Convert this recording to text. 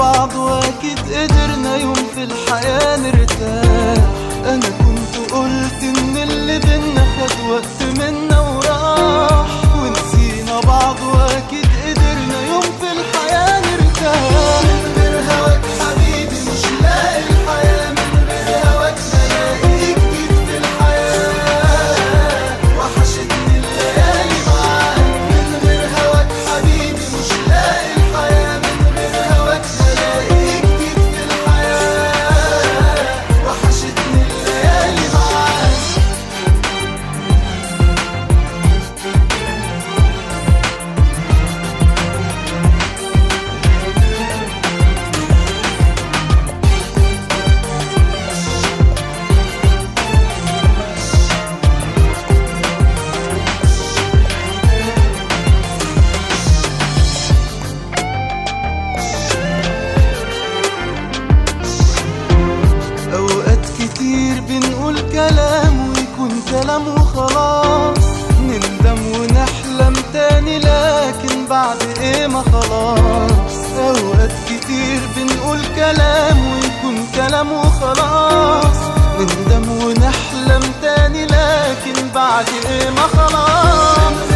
بعض واكيد قدرنا يوم في الحياة نرتاح انا كنت قلت ان اللي بينا خد وقت منا وراح ونسينا بعض واكيد قدرنا يوم في الحياة نرتاح من غير هواك حبيبي مش لاقي الحياة من غير هواك بلاقي جديد في الحياة وحشتني الليالي معاك من غير هواك حبيبي مش لاقي الحياة من غير هواك بلاقي جديد في الحياة وحشتني الليالي معاك أوقات كتير بنقول كلام ويكون كلام وخلاص نندم ونحلم تاني لكن بعد ايه ما خلاص أوقات كتير بنقول كلام ويكون كلام وخلاص نندم ونحلم تاني لكن بعد ايه ما خلاص